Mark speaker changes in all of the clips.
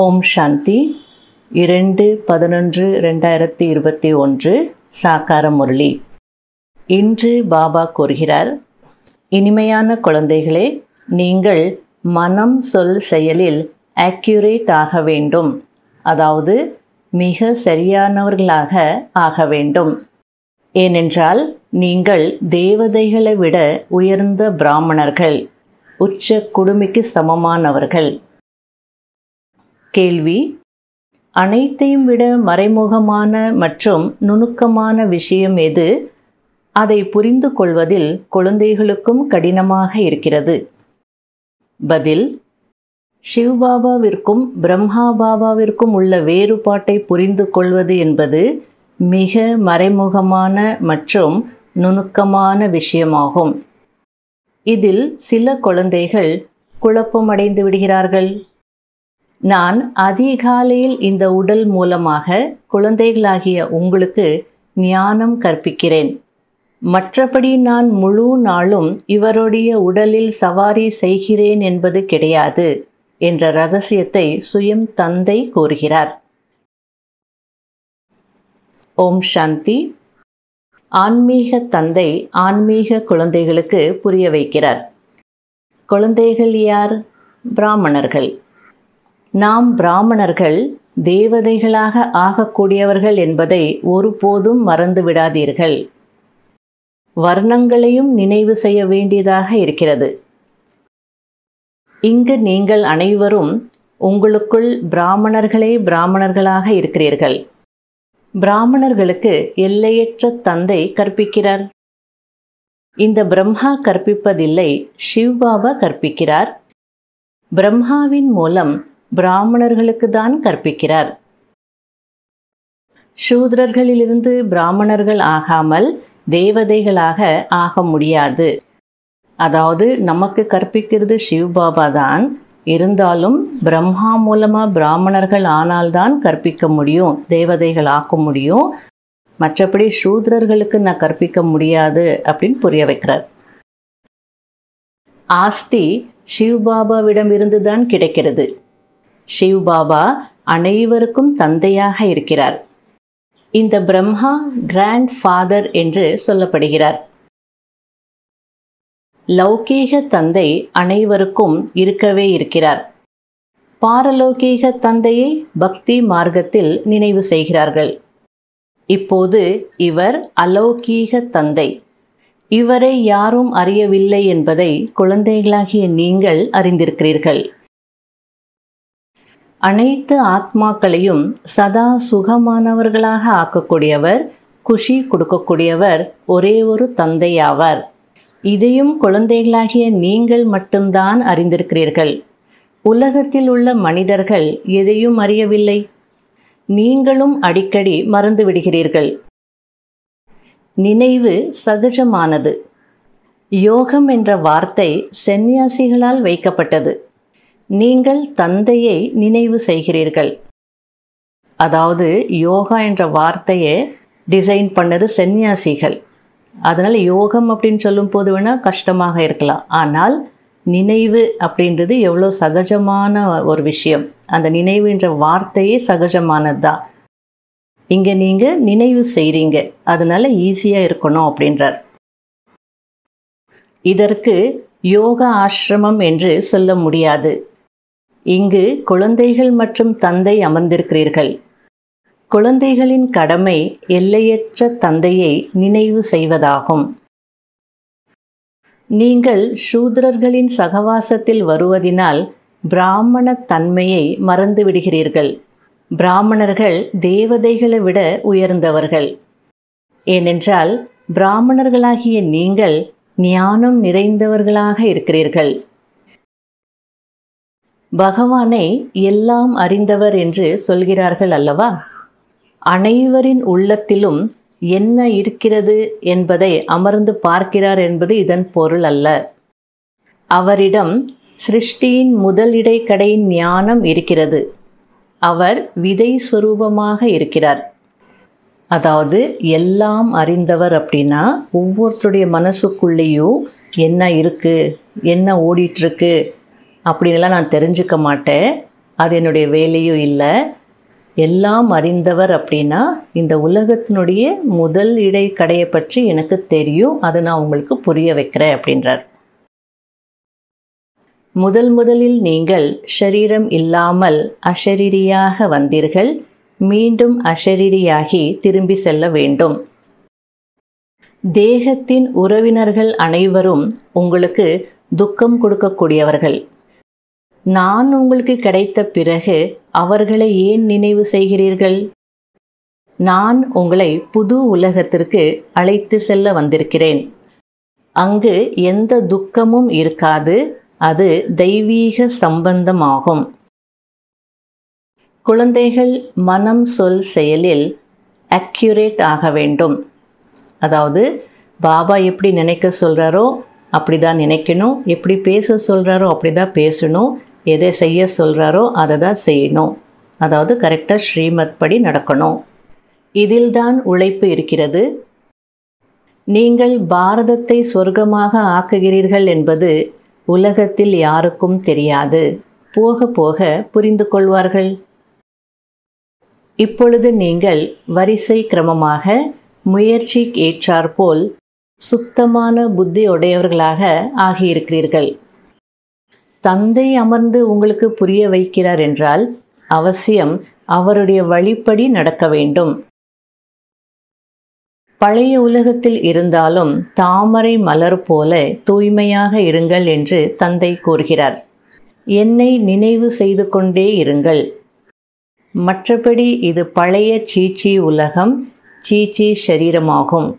Speaker 1: ஓம் சாந்தி இரண்டு பதினொன்று ரெண்டாயிரத்தி இருபத்தி ஒன்று சாக்கார முரளி இன்று பாபா கூறுகிறார் இனிமையான குழந்தைகளே நீங்கள் மனம் சொல் செயலில் ஆக்யூரேட் ஆக வேண்டும் அதாவது மிக சரியானவர்களாக ஆக வேண்டும் ஏனென்றால் நீங்கள் தேவதைகளை விட உயர்ந்த பிராமணர்கள் உச்ச குடுமிக்கு சமமானவர்கள் கேள்வி அனைத்தையும் விட மறைமுகமான மற்றும் நுணுக்கமான விஷயம் எது அதை புரிந்து கொள்வதில் குழந்தைகளுக்கும் கடினமாக இருக்கிறது பதில் சிவ்பாபாவிற்கும் பிரம்மா பாபாவிற்கும் உள்ள வேறுபாட்டை புரிந்து கொள்வது என்பது மிக மறைமுகமான மற்றும் நுணுக்கமான விஷயமாகும் இதில் சில குழந்தைகள் குழப்பமடைந்து விடுகிறார்கள் நான் அதிகாலையில் இந்த உடல் மூலமாக குழந்தைகளாகிய உங்களுக்கு ஞானம் கற்பிக்கிறேன் மற்றபடி நான் முழு நாளும் இவருடைய உடலில் சவாரி செய்கிறேன் என்பது கிடையாது என்ற ரகசியத்தை சுயம் தந்தை கூறுகிறார் ஓம் சாந்தி ஆன்மீக தந்தை ஆன்மீக குழந்தைகளுக்கு புரிய வைக்கிறார் குழந்தைகள் யார் பிராமணர்கள் நாம் பிராமணர்கள் தேவதைகளாக ஆகக்கூடியவர்கள் என்பதை ஒருபோதும் மறந்து விடாதீர்கள் வர்ணங்களையும் நினைவு செய்ய வேண்டியதாக இருக்கிறது இங்கு நீங்கள் அனைவரும் உங்களுக்குள் பிராமணர்களே பிராமணர்களாக இருக்கிறீர்கள் பிராமணர்களுக்கு எல்லையற்ற தந்தை கற்பிக்கிறார் இந்த பிரம்மா கற்பிப்பதில்லை சிவ்பாபா கற்பிக்கிறார் பிரம்மாவின் மூலம் பிராமணர்களுக்கு தான் கற்பிக்கிறார் சூத்ரர்களிலிருந்து பிராமணர்கள் ஆகாமல் தேவதைகளாக ஆக முடியாது அதாவது நமக்கு கற்பிக்கிறது சிவ்பாபா தான் இருந்தாலும் பிரம்மா மூலமாக பிராமணர்கள் ஆனால்தான் கற்பிக்க முடியும் தேவதைகள் ஆக்க முடியும் மற்றபடி சூத்ரர்களுக்கு நான் கற்பிக்க முடியாது அப்படின்னு புரிய வைக்கிறார் ஆஸ்தி சிவ்பாபாவிடம் இருந்து தான் கிடைக்கிறது சிவ்பாபா அனைவருக்கும் தந்தையாக இருக்கிறார் இந்த பிரம்மா கிராண்ட் ஃபாதர் என்று சொல்லப்படுகிறார் லௌகீக தந்தை அனைவருக்கும் இருக்கவே இருக்கிறார் பாரலௌகீக தந்தையை பக்தி மார்க்கத்தில் நினைவு செய்கிறார்கள் இப்போது இவர் அலௌகீக தந்தை இவரை யாரும் அறியவில்லை என்பதை குழந்தைகளாகிய நீங்கள் அறிந்திருக்கிறீர்கள் அனைத்து ஆத்மாக்களையும் சதா சுகமானவர்களாக ஆக்கக்கூடியவர் குஷி கொடுக்கக்கூடியவர் ஒரே ஒரு தந்தையாவார் இதையும் குழந்தைகளாகிய நீங்கள் மட்டும்தான் அறிந்திருக்கிறீர்கள் உலகத்தில் உள்ள மனிதர்கள் எதையும் அறியவில்லை நீங்களும் அடிக்கடி மறந்து விடுகிறீர்கள் நினைவு சகஜமானது யோகம் என்ற வார்த்தை சந்நியாசிகளால் வைக்கப்பட்டது நீங்கள் தந்தையை நினைவு செய்கிறீர்கள் அதாவது யோகா என்ற வார்த்தையை டிசைன் பண்ணது சந்நியாசிகள் அதனால் யோகம் அப்படின்னு சொல்லும் போது வேணால் கஷ்டமாக இருக்கலாம் ஆனால் நினைவு அப்படின்றது எவ்வளோ சகஜமான ஒரு விஷயம் அந்த நினைவு என்ற வார்த்தையே சகஜமானது தான் இங்கே நீங்கள் நினைவு செய்கிறீங்க அதனால ஈஸியாக இருக்கணும் அப்படின்றார் இதற்கு யோகா ஆசிரமம் என்று சொல்ல முடியாது இங்கு குழந்தைகள் மற்றும் தந்தை அமர்ந்திருக்கிறீர்கள் குழந்தைகளின் கடமை எல்லையற்ற தந்தையை நினைவு செய்வதாகும் நீங்கள் சூத்ரர்களின் சகவாசத்தில் வருவதினால் பிராமண தன்மையை மறந்து விடுகிறீர்கள் பிராமணர்கள் தேவதைகளை விட உயர்ந்தவர்கள் ஏனென்றால் பிராமணர்களாகிய நீங்கள் ஞானம் நிறைந்தவர்களாக இருக்கிறீர்கள் பகவானை எல்லாம் அறிந்தவர் என்று சொல்கிறார்கள் அல்லவா அனைவரின் உள்ளத்திலும் என்ன இருக்கிறது என்பதை அமர்ந்து பார்க்கிறார் என்பது இதன் பொருள் அல்ல அவரிடம் சிருஷ்டியின் முதல் இடைக்கடையின் ஞானம் இருக்கிறது அவர் விதை சொரூபமாக இருக்கிறார் அதாவது எல்லாம் அறிந்தவர் அப்படின்னா ஒவ்வொருத்தருடைய மனசுக்குள்ளேயும் என்ன இருக்குது என்ன ஓடிட்டுருக்கு அப்படின்லாம் நான் தெரிஞ்சுக்க மாட்டேன் அது என்னுடைய வேலையும் இல்லை எல்லாம் அறிந்தவர் அப்படின்னா இந்த உலகத்தினுடைய முதல் இடை கடையை பற்றி எனக்கு தெரியும் அதை நான் உங்களுக்கு புரிய வைக்கிறேன் அப்படின்றார் முதல் முதலில் நீங்கள் ஷரீரம் இல்லாமல் அஷரீரியாக வந்தீர்கள் மீண்டும் அஷரீரியாகி திரும்பி செல்ல வேண்டும் தேகத்தின் உறவினர்கள் அனைவரும் உங்களுக்கு துக்கம் கொடுக்கக்கூடியவர்கள் நான் உங்களுக்கு கிடைத்த பிறகு அவர்களை ஏன் நினைவு செய்கிறீர்கள் நான் உங்களை புது உலகத்திற்கு அழைத்து செல்ல வந்திருக்கிறேன் அங்கு எந்த துக்கமும் இருக்காது அது தெய்வீக சம்பந்தமாகும் குழந்தைகள் மனம் சொல் செயலில் அக்யூரேட் ஆக வேண்டும் அதாவது பாபா எப்படி நினைக்க சொல்கிறாரோ அப்படி தான் நினைக்கணும் எப்படி பேச சொல்கிறாரோ அப்படி தான் பேசணும் எதை செய்ய சொல்கிறாரோ அதை தான் செய்யணும் அதாவது கரெக்டாக ஸ்ரீமத் படி நடக்கணும் இதில்தான் உழைப்பு இருக்கிறது நீங்கள் பாரதத்தை சொர்க்கமாக ஆக்குகிறீர்கள் என்பது உலகத்தில் யாருக்கும் தெரியாது போக போக புரிந்து கொள்வார்கள் இப்பொழுது நீங்கள் வரிசை கிரமமாக முயற்சி ஏற்றாற்போல் சுத்தமான புத்தி உடையவர்களாக ஆகியிருக்கிறீர்கள் தந்தை அமர்ந்து உங்களுக்கு புரிய வைக்கிறார் என்றால் அவசியம் அவருடைய வழிப்படி நடக்க வேண்டும் பழைய உலகத்தில் இருந்தாலும் தாமரை மலர் போல தூய்மையாக இருங்கள் என்று தந்தை கூறுகிறார் என்னை நினைவு செய்து கொண்டே இருங்கள் மற்றபடி இது பழைய சீச்சி உலகம் சீச்சி சரீரமாகும்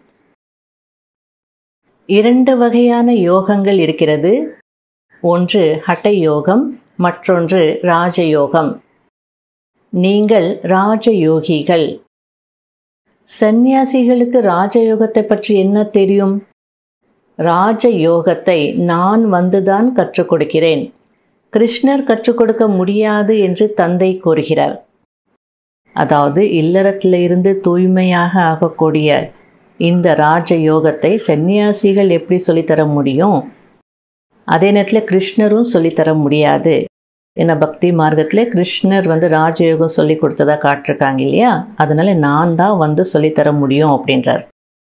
Speaker 1: இரண்டு வகையான யோகங்கள் இருக்கிறது ஒன்று ஹட்ட யோகம் மற்றொன்று ராஜயோகம் நீங்கள் ராஜயோகிகள் சந்நியாசிகளுக்கு ராஜயோகத்தை பற்றி என்ன தெரியும் ராஜயோகத்தை நான் வந்துதான் கற்றுக் கொடுக்கிறேன் கிருஷ்ணர் கற்றுக் கொடுக்க முடியாது என்று தந்தை கூறுகிறார் அதாவது இல்லறத்தில் இருந்து தூய்மையாக ஆகக்கூடிய இந்த ராஜ யோகத்தை சன்னியாசிகள் எப்படி சொல்லித்தர முடியும் அதே நேரத்தில் கிருஷ்ணரும் சொல்லித்தர முடியாது ஏன்னா பக்தி மார்க்கத்தில் கிருஷ்ணர் வந்து ராஜயோகம் சொல்லி கொடுத்ததா காட்டிருக்காங்க இல்லையா அதனால நான் தான் வந்து சொல்லித்தர முடியும் அப்படின்றார்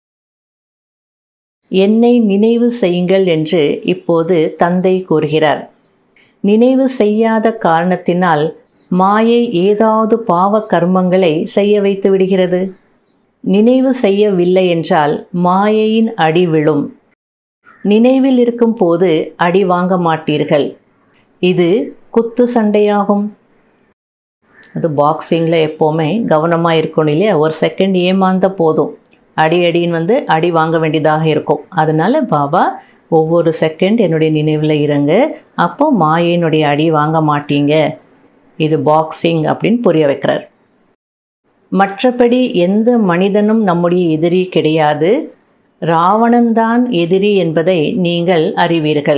Speaker 1: என்னை நினைவு செய்யுங்கள் என்று இப்போது தந்தை கூறுகிறார் நினைவு செய்யாத காரணத்தினால் மாயை ஏதாவது பாவ கர்மங்களை செய்ய வைத்து விடுகிறது நினைவு செய்யவில்லை என்றால் மாயையின் அடி விழும் நினைவில் இருக்கும் போது அடி வாங்க மாட்டீர்கள் இது குத்து சண்டையாகும் அது பாக்ஸிங்கில் எப்போவுமே கவனமாக இருக்கணும் இல்லையா ஒரு செகண்ட் ஏமாந்த போதும் அடி அடின்னு வந்து அடி வாங்க வேண்டியதாக இருக்கும் அதனால பாபா ஒவ்வொரு செகண்ட் என்னுடைய நினைவில் இருங்க அப்போ மாயினுடைய அடி வாங்க மாட்டீங்க இது பாக்ஸிங் அப்படின்னு புரிய வைக்கிறார் மற்றபடி எந்த மனிதனும் நம்முடைய எதிரி கிடையாது ராவணன்தான் எதிரி என்பதை நீங்கள் அறிவீர்கள்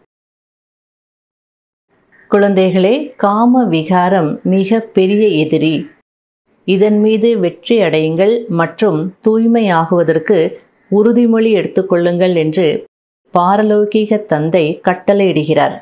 Speaker 1: குழந்தைகளே காம விகாரம் மிக பெரிய எதிரி இதன் மீது வெற்றி அடையுங்கள் மற்றும் தூய்மையாகுவதற்கு உறுதிமொழி எடுத்துக்கொள்ளுங்கள் என்று பாரலௌகீக தந்தை கட்டளையிடுகிறார்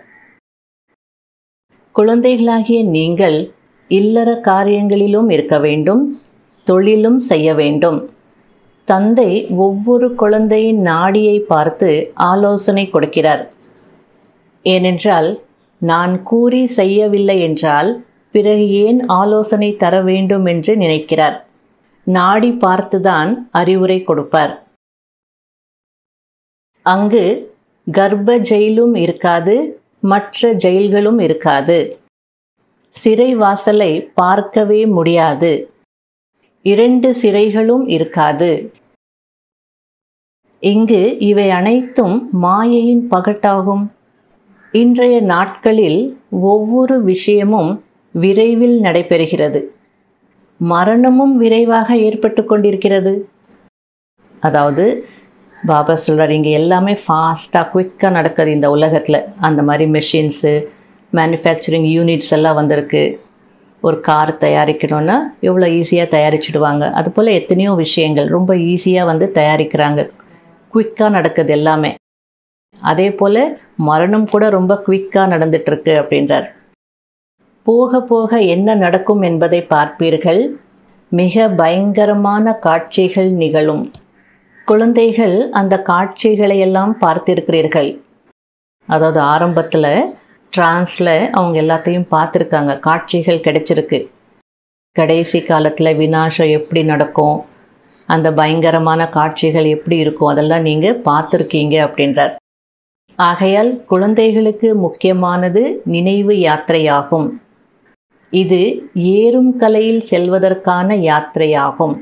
Speaker 1: குழந்தைகளாகிய நீங்கள் இல்லற காரியங்களிலும் இருக்க வேண்டும் தொழிலும் செய்ய வேண்டும் தந்தை ஒவ்வொரு குழந்தையின் நாடியை பார்த்து ஆலோசனை கொடுக்கிறார் ஏனென்றால் நான் கூறி செய்யவில்லை என்றால் பிறகு ஏன் ஆலோசனை தர வேண்டும் என்று நினைக்கிறார் நாடி பார்த்துதான் அறிவுரை கொடுப்பார் அங்கு கர்ப்ப ஜெயிலும் இருக்காது மற்ற ஜெயில்களும் இருக்காது சிறை வாசலை பார்க்கவே முடியாது இரண்டு சிறைகளும் இருக்காது இங்கு இவை அனைத்தும் மாயையின் பகட்டாகும் இன்றைய நாட்களில் ஒவ்வொரு விஷயமும் விரைவில் நடைபெறுகிறது மரணமும் விரைவாக ஏற்பட்டு கொண்டிருக்கிறது அதாவது பாபா சொல்கிறார் இங்கே எல்லாமே ஃபாஸ்ட்டாக குவிக்காக நடக்குது இந்த உலகத்தில் அந்த மாதிரி மெஷின்ஸு மேனுஃபேக்சரிங் யூனிட்ஸ் எல்லாம் வந்திருக்கு ஒரு கார் தயாரிக்கணும்னா எவ்வளோ ஈஸியாக தயாரிச்சிடுவாங்க அதுபோல் எத்தனையோ விஷயங்கள் ரொம்ப ஈஸியாக வந்து தயாரிக்கிறாங்க குவிக்காக நடக்குது எல்லாமே அதே போல் மரணம் கூட ரொம்ப குவிக்காக நடந்துட்டுருக்கு அப்படின்றார் போக போக என்ன நடக்கும் என்பதை பார்ப்பீர்கள் மிக பயங்கரமான காட்சிகள் நிகழும் குழந்தைகள் அந்த காட்சிகளை எல்லாம் பார்த்திருக்கிறீர்கள் அதாவது ஆரம்பத்தில் டிரான்ஸில் அவங்க எல்லாத்தையும் பார்த்துருக்காங்க காட்சிகள் கிடைச்சிருக்கு கடைசி காலத்தில் வினாசம் எப்படி நடக்கும் அந்த பயங்கரமான காட்சிகள் எப்படி இருக்கும் அதெல்லாம் நீங்கள் பார்த்துருக்கீங்க அப்படின்றார் ஆகையால் குழந்தைகளுக்கு முக்கியமானது நினைவு யாத்திரையாகும் இது ஏறும் கலையில் செல்வதற்கான யாத்திரையாகும்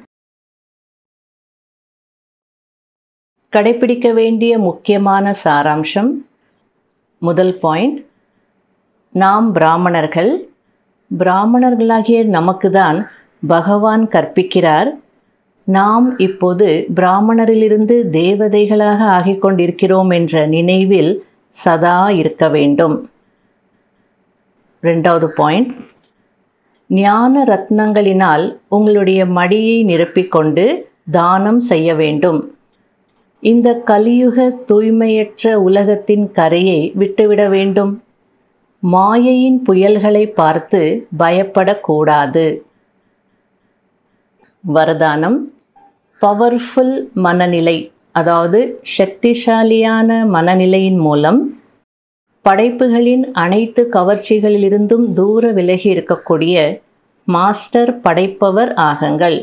Speaker 1: கடைபிடிக்க வேண்டிய முக்கியமான சாராம்சம் முதல் பாயிண்ட் நாம் பிராமணர்கள் பிராமணர்களாகிய நமக்கு தான் பகவான் கற்பிக்கிறார் நாம் இப்போது பிராமணரிலிருந்து தேவதைகளாக ஆகிக் கொண்டிருக்கிறோம் என்ற நினைவில் சதா இருக்க வேண்டும் ரெண்டாவது பாயிண்ட் ஞான ரத்னங்களினால் உங்களுடைய மடியை நிரப்பிக்கொண்டு தானம் செய்ய வேண்டும் இந்த கலியுக தூய்மையற்ற உலகத்தின் கரையை விட்டுவிட வேண்டும் மாயையின் புயல்களை பார்த்து பயப்படக்கூடாது வரதானம் பவர்ஃபுல் மனநிலை அதாவது சக்திசாலியான மனநிலையின் மூலம் படைப்புகளின் அனைத்து கவர்ச்சிகளிலிருந்தும் தூர விலகி இருக்கக்கூடிய மாஸ்டர் படைப்பவர் ஆகுங்கள்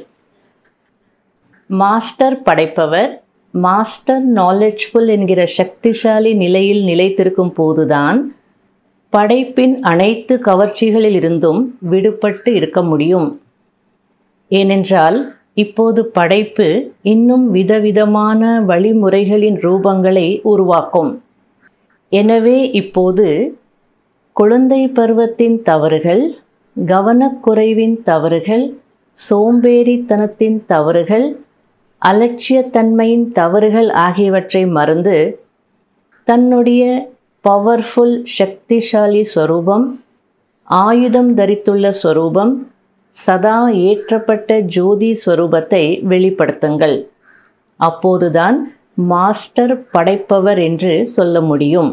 Speaker 1: மாஸ்டர் படைப்பவர் மாஸ்டர் நாலெட்ஜ்ஃபுல் என்கிற சக்திசாலி நிலையில் நிலைத்திருக்கும் போதுதான் படைப்பின் அனைத்து கவர்ச்சிகளிலிருந்தும் விடுபட்டு இருக்க முடியும் ஏனென்றால் இப்போது படைப்பு இன்னும் விதவிதமான வழிமுறைகளின் ரூபங்களை உருவாக்கும் எனவே இப்போது குழந்தை பருவத்தின் தவறுகள் கவனக்குறைவின் தவறுகள் சோம்பேறித்தனத்தின் தவறுகள் அலட்சியத்தன்மையின் தவறுகள் ஆகியவற்றை மறந்து தன்னுடைய பவர்ஃபுல் சக்திசாலி ஸ்வரூபம் ஆயுதம் தரித்துள்ள ஸ்வரூபம் சதா ஏற்றப்பட்ட ஜோதி ஸ்வரூபத்தை வெளிப்படுத்துங்கள் அப்போதுதான் மாஸ்டர் படைப்பவர் என்று சொல்ல முடியும்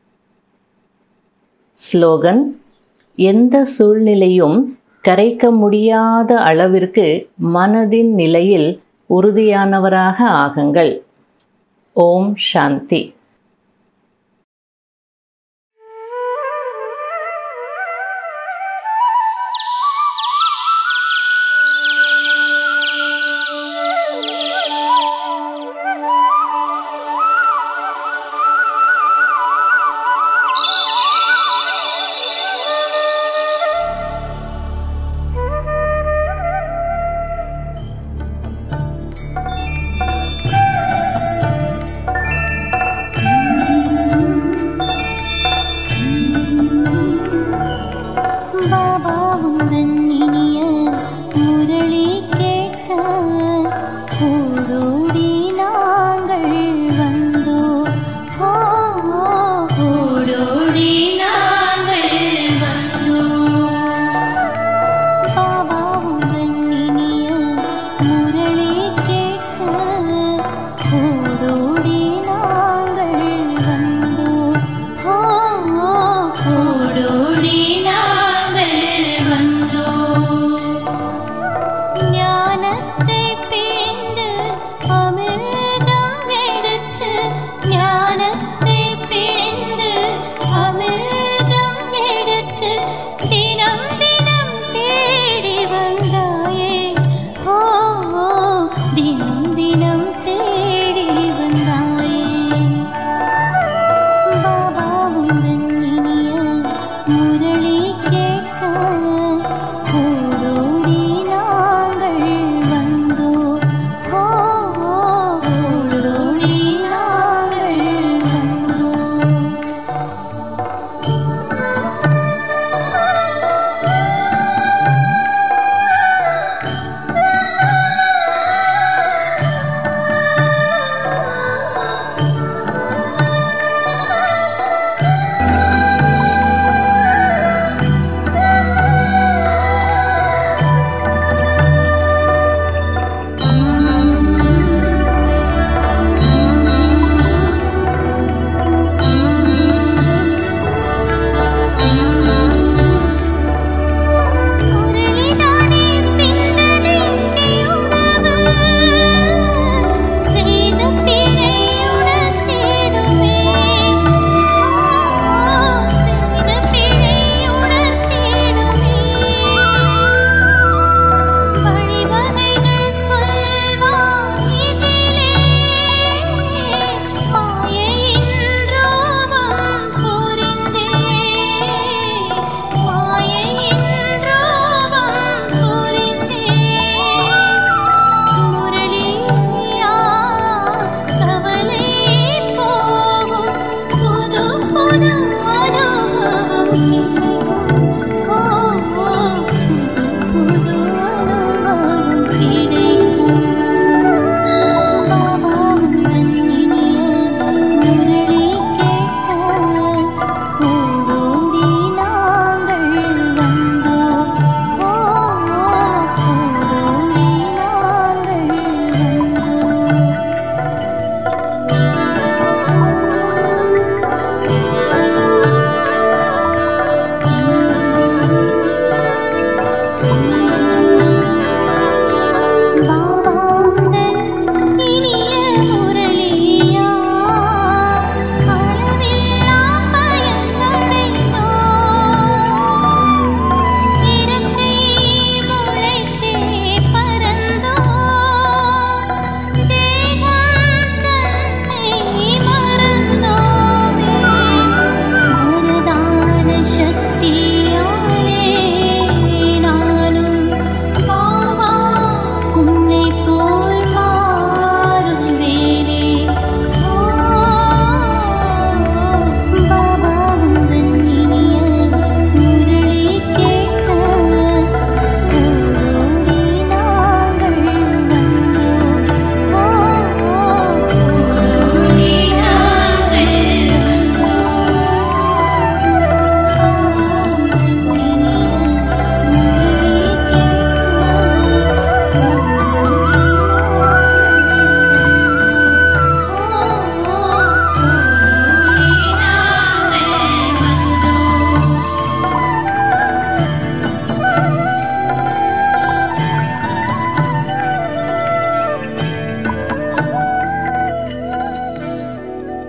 Speaker 1: ஸ்லோகன் எந்த சூழ்நிலையும் கரைக்க முடியாத அளவிற்கு மனதின் நிலையில் உறுதியானவராக ஆகுங்கள் ஓம் சாந்தி